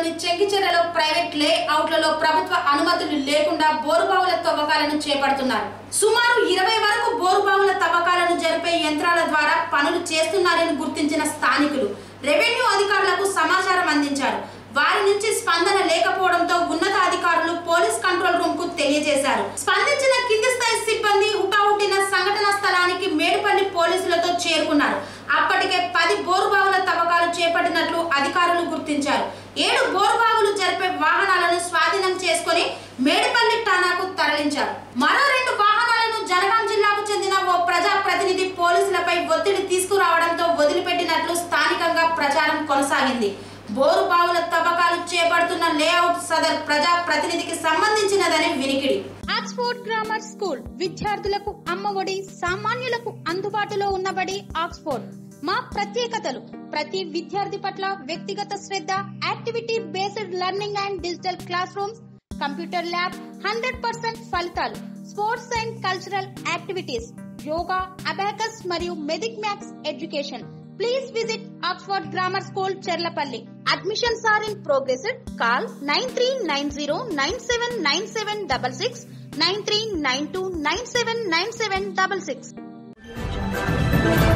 మండలంలోని చెంకిచెర్లలో ప్రైవేట్ లే అవుట్లలో ప్రభుత్వ అనుమతులు లేకుండా బోరుబావుల తవ్వకాలను చేపడుతున్నారు సుమారు ఇరవై వరకు బోరుబావుల తవ్వకాలను జరిపే యంత్రాల ద్వారా పనులు చేస్తున్నారని గుర్తించిన స్థానికులు రెవెన్యూ అధికారులకు సమాచారం అందించారు వారి నుంచి స్పందన లేకపోవడంతో ఉన్నతాధికారులు పోలీస్ కంట్రోల్ రూమ్ కు తెలియజేశారు స్పందించిన కింది స్థాయి సిబ్బంది హుటాహుటిన సంఘటన స్థలానికి మేడుపల్లి పోలీసులతో చేరుకున్నారు అప్పటికే పది బోరుబావుల తవ్వకాలు చేపట్టినట్లు అధికారులు గుర్తించారు ఏడు బోరుబావులు జరిపే వాహనాలను స్వాధీనం చేసుకుని మేడుపల్లి ఠాణాకు తరలించారు మరో రెండు వాహనాలను జనగాం జిల్లాకు చెందిన ఓ ప్రజా ప్రతినిధి పోలీసులపై ఒత్తిడి తీసుకురావడంతో వదిలిపెట్టినట్లు స్థానికంగా ప్రచారం కొనసాగింది బోరు బావుల తవ్వకాలు చేపడుతున్న లేఅవుట్ సదర్ ప్రజా ప్రతినిధికి సంబంధించినదని వినికిడి ఆక్స్ఫోర్డ్ గ్రామర్ స్కూల్ విద్యార్థులకు అమ్మఒడి సామాన్యులకు అందుబాటులో ఉన్నబడి ఆక్స్ఫోర్డ్ మా ప్రత్యేకతలు ప్రతి విద్యార్థి పట్ల వ్యక్తిగత శ్రద్ధ activity based learning and digital class rooms computer lab hundred percent ఫలితాలు sports and cultural activities yoga abacus మరియు Vedic maths education please visit Oxford grammar school Cherlapalli admissions are in progress call nine three nine zero nine seven nine seven double six nine three nine two nine seven nine seven double six